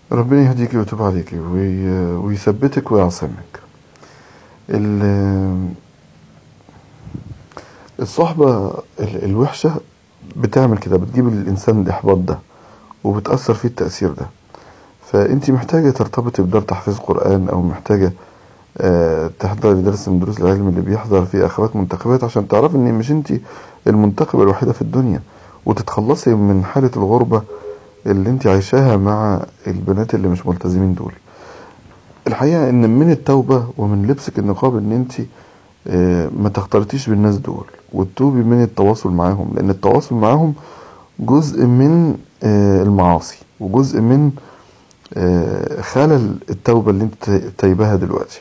ربنا يهديك ويتوب عليك وي- ويثبتك ويعصمك ال- الصحبة ال- الوحشة بتعمل كده بتجيب الإنسان الإحباط ده وبتأثر فيه التأثير ده فأنت محتاجة ترتبطي بدار تحفيظ قرآن أو محتاجة آه، تحضري درس من دروس العلم اللي بيحضر فيه أخوات منتخبات عشان تعرفي إن مش أنت المنتخبة الوحيدة في الدنيا وتتخلصي من حالة الغربة اللي أنت عايشاها مع البنات اللي مش ملتزمين دول الحقيقة ان من التوبة ومن لبسك النقاب ان انت آه، ما تختلطيش بالناس دول وتتوبي من التواصل معاهم لان التواصل معاهم جزء من آه، المعاصي وجزء من آه، خلل التوبة اللي انت تايبها دلوقتي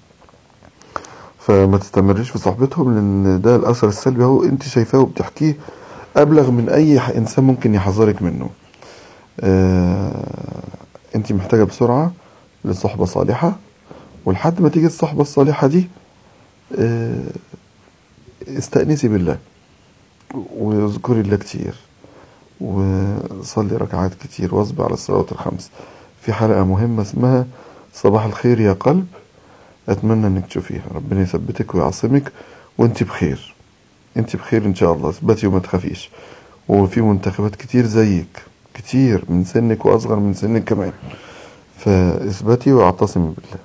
فما تستمريش في صحبتهم لان ده الاثر السلبي اهو انت شايفاه وبتحكيه ابلغ من اي ح- انسان ممكن يحذرك منه آه، انت محتاجة بسرعة لصحبة صالحة ولحد ما تيجي الصحبة الصالحة دي آه، استأنسي بالله واذكري الله كتير وصلي ركعات كتير واصبر على الصلوات الخمس في حلقة مهمة اسمها صباح الخير يا قلب أتمنى إنك تشوفيها ربنا يثبتك ويعصمك وأنت بخير أنت بخير إن شاء الله اثبتي وما تخافيش وفي منتخبات كتير زيك كتير من سنك وأصغر من سنك كمان فاثبتي واعتصمي بالله